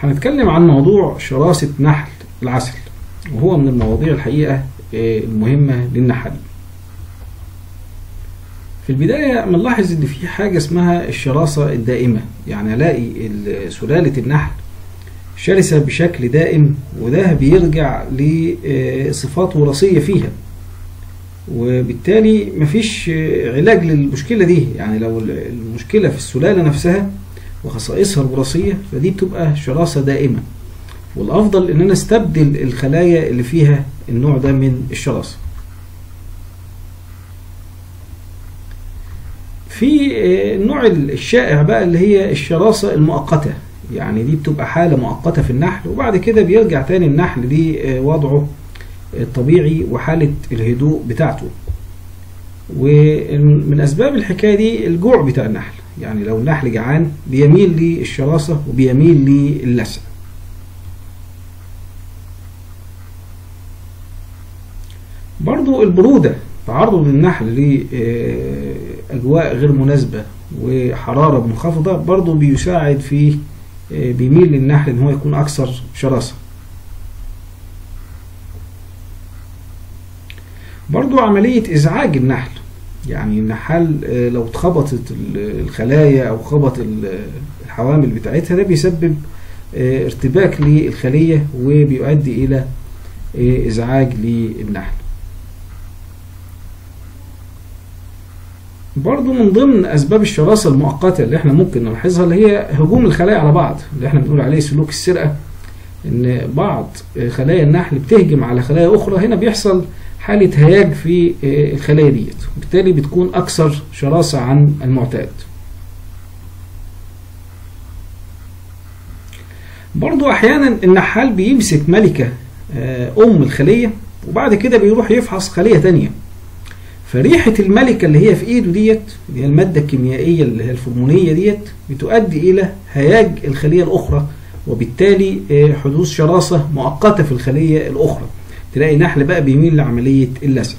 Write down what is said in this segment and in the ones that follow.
هنتكلم عن موضوع شراسة نحل العسل وهو من المواضيع الحقيقة آه، المهمة للنحل في البداية بنلاحظ إن في حاجة اسمها الشراسة الدائمة يعني ألاقي ال- سلالة النحل شرسة بشكل دائم وده بيرجع لصفات وراثية فيها وبالتالي مفيش آه، علاج للمشكلة دي يعني لو ال- المشكلة في السلالة نفسها وخصائصها الوراثية فدي بتبقى شراسة دائمة والأفضل إن أنا استبدل الخلايا اللي فيها النوع ده من الشراسة في آه، النوع الشائع بقى اللي هي الشراسة المؤقتة يعني دي بتبقى حالة مؤقتة في النحل وبعد كده بيرجع تاني النحل لوضعه الطبيعي وحالة الهدوء بتاعته ومن أسباب الحكاية دي الجوع بتاع النحل يعني لو النحل جعان بيميل للشراسة وبيميل للسع برضو البرودة تعرض النحل لأجواء غير مناسبة وحرارة منخفضة برضو بيساعد في آه، بيميل للنحل ان هو يكون اكثر شراسة برضو عملية ازعاج النحل يعني النحال آه، لو اتخبطت ال- الخلايا او خبط ال- الحوامل بتاعتها ده بيسبب آه، ارتباك للخلية وبيؤدي الى آه، ازعاج للنحل برضو من ضمن اسباب الشراسة المؤقتة اللي احنا ممكن نلاحظها اللي هي هجوم الخلايا على بعض اللي احنا بنقول عليه سلوك السرقة ان بعض خلايا النحل بتهجم على خلايا اخرى هنا بيحصل حالة هياج في الخلايا ديت وبالتالي بتكون اكثر شراسة عن المعتاد برضو احيانا النحال بيمسك ملكة آه، ام الخلية وبعد كده بيروح يفحص خلية تانية فريحة الملكة اللي هي في ايده ديت اللي هي المادة الكيميائية اللي هي الفورمونية ديت بتؤدي الى هياج الخلية الاخرى وبالتالي آه، حدوث شراسة مؤقتة في الخلية الاخرى تلاقي نحل بقى بيميل لعملية اللسع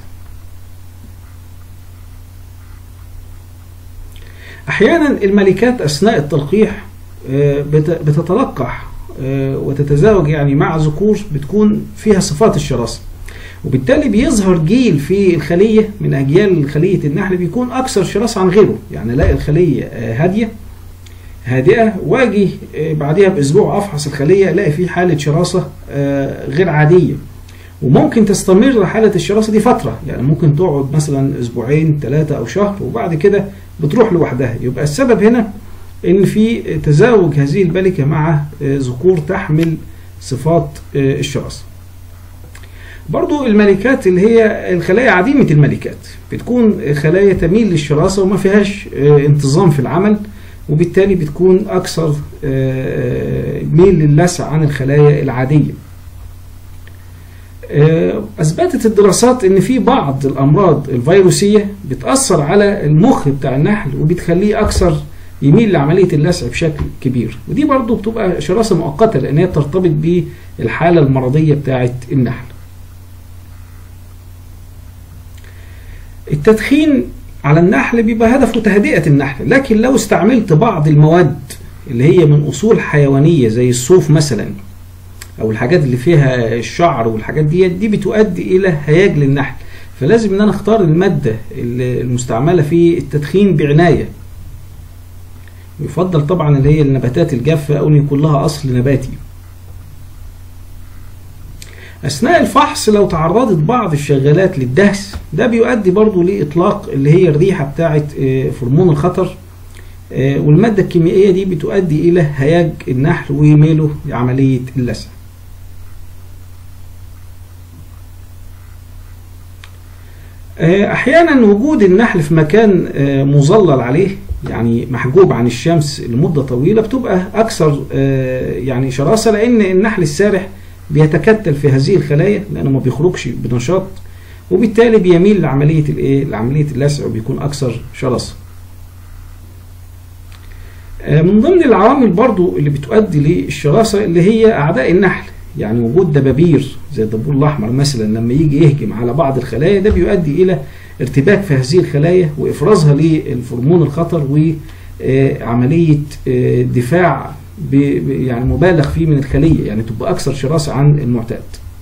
احيانا الملكات اثناء التلقيح آه، بت- بتتلقح آه، وتتزاوج يعني مع ذكور بتكون فيها صفات الشراسة وبالتالي بيظهر جيل في الخلية من أجيال خلية النحل بيكون أكثر شراسة عن غيره يعني الاقي الخلية آه، هادية هادئة واجي آه، بعدها بأسبوع أفحص الخلية ألاقي في حالة شراسة آه، غير عادية وممكن تستمر حالة الشراسة دي فترة يعني ممكن تقعد مثلا أسبوعين ثلاثة أو شهر وبعد كده بتروح لوحدها يبقى السبب هنا إن في تزاوج هذه الملكة مع آه، ذكور تحمل صفات آه، الشراسة برضو الملكات اللي هي الخلايا عديمة الملكات بتكون خلايا تميل للشراسة وما فيهاش آه، انتظام في العمل وبالتالي بتكون أكثر آه، ميل للسع عن الخلايا العادية آه، أثبتت الدراسات إن في بعض الأمراض الفيروسية بتأثر على المخ بتاع النحل وبتخليه أكثر يميل لعملية اللسع بشكل كبير ودي برضو بتبقى شراسة مؤقتة لأن هي بترتبط بالحالة المرضية بتاعة النحل التدخين على النحل بيبقى هدفه تهدئة النحل لكن لو استعملت بعض المواد اللي هي من أصول حيوانية زي الصوف مثلا أو الحاجات اللي فيها الشعر والحاجات دي دي بتؤدي إلى هياج للنحل فلازم إن أنا أختار المادة المستعملة في التدخين بعناية يفضل طبعا اللي هي النباتات الجافة أو إن يكون لها أصل نباتي أثناء الفحص لو تعرضت بعض الشغالات للدهس ده بيؤدي برضو لإطلاق اللي هي الريحة بتاعة آه، هرمون الخطر آه، والمادة الكيميائية دي بتؤدي إلى هياج النحل وميله لعملية اللسع آه، أحيانا وجود النحل في مكان آه، مظلل عليه يعني محجوب عن الشمس لمدة طويلة بتبقى أكثر آه، يعني شراسة لأن النحل السارح بيتكتل في هذه الخلايا لأنه ما بيخرجش بنشاط وبالتالي بيميل لعملية الإيه؟ لعملية اللسع وبيكون أكثر شراسة. آه، من ضمن العوامل برضو اللي بتؤدي للشراسة اللي هي أعداء النحل يعني وجود دبابير زي الدبور الأحمر مثلا لما يجي يهجم على بعض الخلايا ده بيؤدي إلى ارتباك في هذه الخلايا وإفرازها للفرمون الخطر عمليه دفاع يعني مبالغ فيه من الخليه يعني تبقى اكثر شراسه عن المعتاد.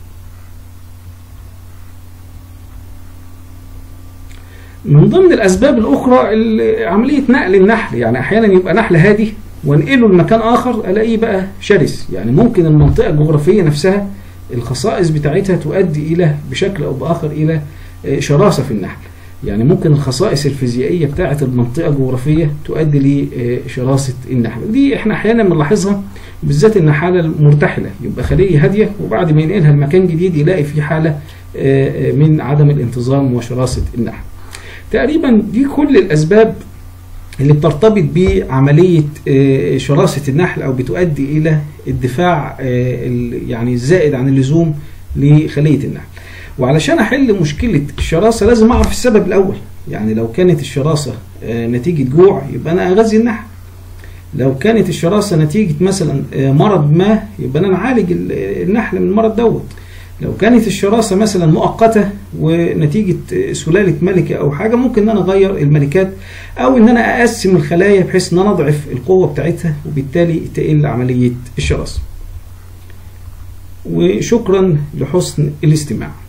من ضمن الاسباب الاخرى عمليه نقل النحل يعني احيانا يبقى نحل هادي وانقله لمكان اخر الاقيه بقى شرس يعني ممكن المنطقه الجغرافيه نفسها الخصائص بتاعتها تؤدي الى بشكل او باخر الى شراسه في النحل يعني ممكن الخصائص الفيزيائيه بتاعه المنطقه الجغرافيه تؤدي لشراسه النحل دي احنا احيانا بنلاحظها بالذات ان حاله مرتحله يبقى خليه هاديه وبعد ما ينقلها لمكان جديد يلاقي في حاله من عدم الانتظام وشراسه النحل تقريبا دي كل الاسباب اللي بترتبط بعمليه شراسه النحل او بتؤدي الى الدفاع يعني الزائد عن اللزوم لخليه النحل وعلشان احل مشكله الشراسه لازم اعرف السبب الاول يعني لو كانت الشراسه نتيجه جوع يبقى انا اغذي النحل لو كانت الشراسه نتيجه مثلا مرض ما يبقى انا نعالج النحل من المرض دوت لو كانت الشراسة مثلا مؤقتة ونتيجة سلالة ملكة أو حاجة ممكن إن أنا أغير الملكات أو إن أنا أقسم الخلايا بحيث إن أنا أضعف القوة بتاعتها وبالتالي تقل عملية الشراسة. وشكرا لحسن الاستماع.